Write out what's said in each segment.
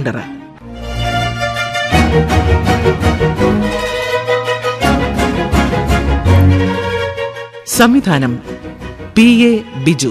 മാടറ സംവിധാനം P A Biju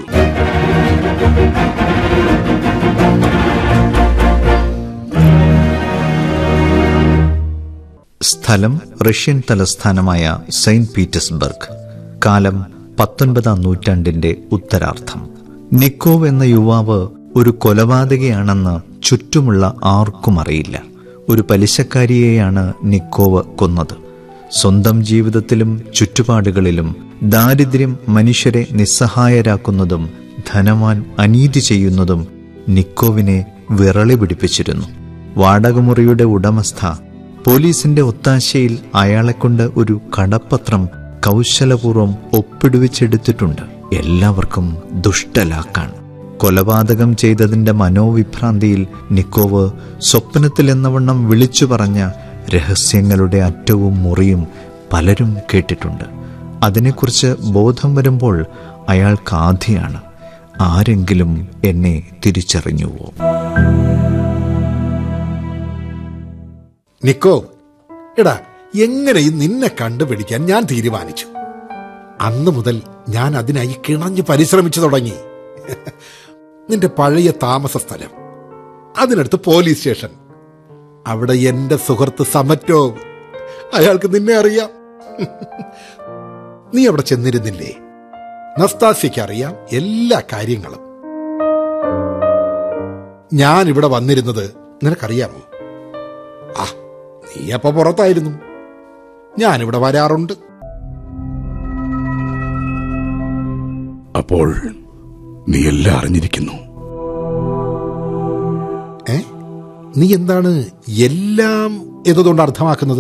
സ്ഥലം Russian തലസ്ഥാനമായ സെയിന്റ് പീറ്റേഴ്സ്ബർഗ് കാലം പത്തൊൻപതാം നൂറ്റാണ്ടിന്റെ ഉത്തരാർത്ഥം നിക്കോവ് എന്ന യുവാവ് ഒരു കൊലപാതകയാണെന്ന് ചുറ്റുമുള്ള ആർക്കും അറിയില്ല ഒരു പലിശക്കാരിയെയാണ് നിക്കോവ് കൊന്നത് സ്വന്തം ജീവിതത്തിലും ചുറ്റുപാടുകളിലും ദാരിദ്ര്യം മനുഷ്യരെ നിസ്സഹായരാക്കുന്നതും ധനവാൻ അനീതി ചെയ്യുന്നതും നിക്കോവിനെ വിറളി പിടിപ്പിച്ചിരുന്നു വാടകമുറിയുടെ ഉടമസ്ഥ പോലീസിന്റെ ഒത്താശയിൽ അയാളെക്കൊണ്ട് ഒരു കടപ്പത്രം കൗശലപൂർവ്വം ഒപ്പിടുവിച്ചെടുത്തിട്ടുണ്ട് എല്ലാവർക്കും ദുഷ്ടലാക്കാണ് കൊലപാതകം ചെയ്തതിന്റെ മനോവിഭ്രാന്തിയിൽ നിക്കോവ് സ്വപ്നത്തിൽ എന്നവണ്ണം വിളിച്ചു പറഞ്ഞ രഹസ്യങ്ങളുടെ അറ്റവും മുറിയും പലരും കേട്ടിട്ടുണ്ട് അതിനെക്കുറിച്ച് ബോധം വരുമ്പോൾ അയാൾക്ക് ആധിയാണ് ആരെങ്കിലും എന്നെ തിരിച്ചറിഞ്ഞുവോ നിക്കോ എടാ എങ്ങനെയും നിന്നെ കണ്ടുപിടിക്കാൻ ഞാൻ തീരുമാനിച്ചു അന്ന് മുതൽ ഞാൻ അതിനായി കിണഞ്ഞു പരിശ്രമിച്ചു തുടങ്ങി നിന്റെ പഴയ താമസ സ്ഥലം അതിനടുത്ത് പോലീസ് സ്റ്റേഷൻ അവിടെ എന്റെ സുഹൃത്ത് സമറ്റോ അയാൾക്ക് നിന്നെ അറിയാം നീ അവിടെ ചെന്നിരുന്നില്ലേ നസ്താസിക്ക് അറിയാം എല്ലാ കാര്യങ്ങളും ഞാൻ ഇവിടെ വന്നിരുന്നത് നിനക്കറിയാമോ ആ നീ അപ്പൊ പുറത്തായിരുന്നു ഞാനിവിടെ വരാറുണ്ട് അപ്പോൾ നീ എല്ലാം അറിഞ്ഞിരിക്കുന്നു ഏ നീ എന്താണ് എല്ലാം എന്നതുകൊണ്ട് അർത്ഥമാക്കുന്നത്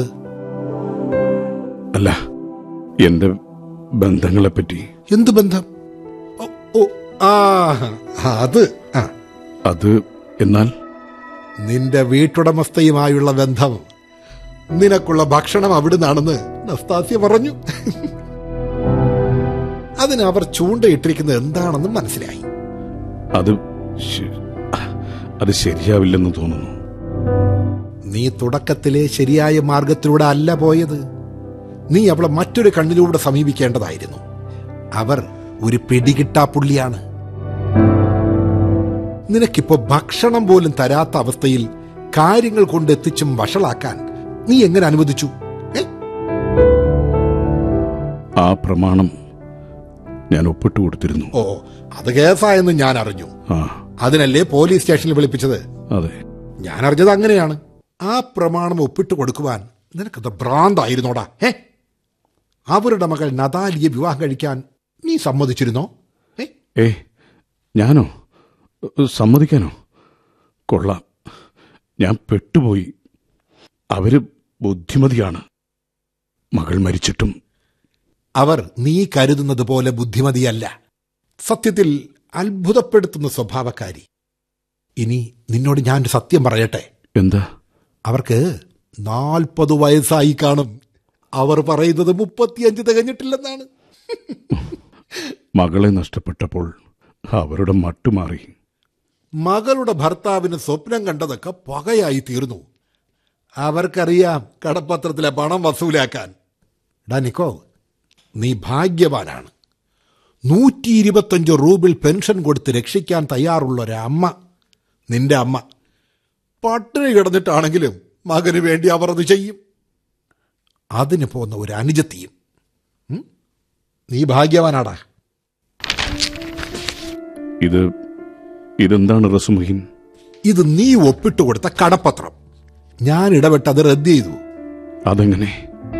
അല്ല എന്റെ ബന്ധങ്ങളെപ്പറ്റി എന്ത് ബന്ധം ഓ, ഓ ആ അത് ആ അത് എന്നാൽ നിന്റെ വീട്ടുടമസ്ഥയുമായുള്ള ബന്ധം നിനക്കുള്ള ഭക്ഷണം അവിടുന്നാണെന്ന് നസ്താസ്യ പറഞ്ഞു അതിന് അവർ ചൂണ്ടയിട്ടിരിക്കുന്നത് എന്താണെന്ന് മനസ്സിലായി അത് ശ- അത് ശരിയാവില്ലെന്ന് തോന്നുന്നു നീ തുടക്കത്തിലെ ശരിയായ മാർഗത്തിലൂടെ അല്ല പോയത് നീ അവളെ മറ്റൊരു കണ്ണിലൂടെ സമീപിക്കേണ്ടതായിരുന്നു അവർ ഒരു പിടികിട്ടാപ്പുള്ളിയാണ് നിനക്കിപ്പോ ഭക്ഷണം പോലും തരാത്ത അവസ്ഥയിൽ കാര്യങ്ങൾ കൊണ്ടെത്തിച്ചും വഷളാക്കാൻ നീ എങ്ങനെ അനുവദിച്ചു ഏ? ആ പ്രമാണം ഞാൻ ഒപ്പിട്ട് കൊടുത്തിരുന്നു ഓ അത് കേസായെന്ന് ഞാൻ അറിഞ്ഞു ആ അതിനല്ലേ പോലീസ് സ്റ്റേഷനിൽ വിളിപ്പിച്ചത് അതെ ഞാൻ അറിഞ്ഞത് അങ്ങനെയാണ് ആ പ്രമാണം ഒപ്പിട്ട് കൊടുക്കുവാൻ നിനക്കത് ഭ്രാന്തായിരുന്നോടാ ഏ അവരുടെ മകൾ നദാലിയെ വിവാഹം കഴിക്കാൻ നീ സമ്മതിച്ചിരുന്നോ ഏ ഏ ഞാനോ സമ്മതിക്കാനോ കൊള്ളാം ഞാൻ പെട്ടുപോയി അവര് ബുദ്ധിമതിയാണ് മകൾ മരിച്ചിട്ടും അവർ നീ കരുതുന്നത് പോലെ ബുദ്ധിമതിയല്ല സത്യത്തിൽ അത്ഭുതപ്പെടുത്തുന്ന സ്വഭാവക്കാരി ഇനി നിന്നോട് ഞാൻ ഒരു സത്യം പറയട്ടെ എന്താ അവർക്ക് നാൽപ്പത് വയസ്സായി കാണും അവർ പറയുന്നത് മുപ്പത്തിയഞ്ച് തികഞ്ഞിട്ടില്ലെന്നാണ് മകളെ നഷ്ടപ്പെട്ടപ്പോൾ അവരുടെ മട്ടുമാറി മകളുടെ ഭർത്താവിന് സ്വപ്നം കണ്ടതൊക്കെ പകയായി തീർന്നു അവർക്കറിയാം കടപ്പത്രത്തിലെ പണം വസൂലാക്കാൻ ഡാ നിക്കോ നീ ഭാഗ്യവാനാണ് നൂറ്റി ഇരുപത്തഞ്ച് റൂബിൾ പെൻഷൻ കൊടുത്ത് രക്ഷിക്കാൻ തയ്യാറുള്ള ഒരമ്മ നിന്റെ അമ്മ പട്ടിണി കിടന്നിട്ടാണെങ്കിലും മകന് വേണ്ടി അവർ അത് ചെയ്യും അതിന് പോന്ന ഒരു അനുജത്തിയും ഉം? നീ ഭാഗ്യവാനാടാ ഇത് ഇതെന്താണ് റസുമുഹിൻ ഇത് നീ ഒപ്പിട്ട് കൊടുത്ത കടപ്പത്രം ഞാൻ ഇടപെട്ട് അത് റദ്ദ് ചെയ്തു അതെങ്ങനെ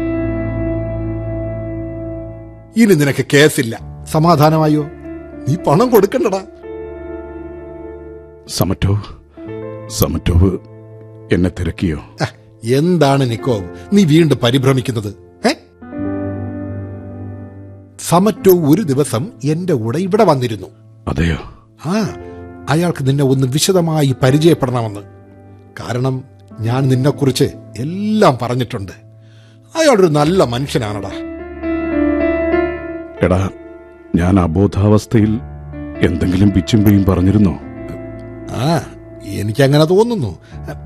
ഇനി നിനക്ക് കേസില്ല സമാധാനമായോ നീ പണം കൊടുക്കണ്ടടാ സമറ്റോവ് സമറ്റോവ് എന്നെ തിരക്കിയോ അഹ്, എന്താണ് നിക്കോ നീ വീണ്ടും പരിഭ്രമിക്കുന്നത് ഏ സമറ്റോ ഒരു ദിവസം എന്റെ കൂടെ ഇവിടെ വന്നിരുന്നു അതെയോ ആ അയാൾക്ക് നിന്നെ ഒന്ന് വിശദമായി പരിചയപ്പെടണമെന്ന് കാരണം ഞാൻ നിന്നെക്കുറിച്ച് എല്ലാം പറഞ്ഞിട്ടുണ്ട് അയാളൊരു നല്ല മനുഷ്യനാണടാ എടാ ഞാൻ അബോധാവസ്ഥയിൽ എന്തെങ്കിലും പിച്ചും പെയും പറഞ്ഞിരുന്നോ ആ എനിക്കങ്ങനെ തോന്നുന്നു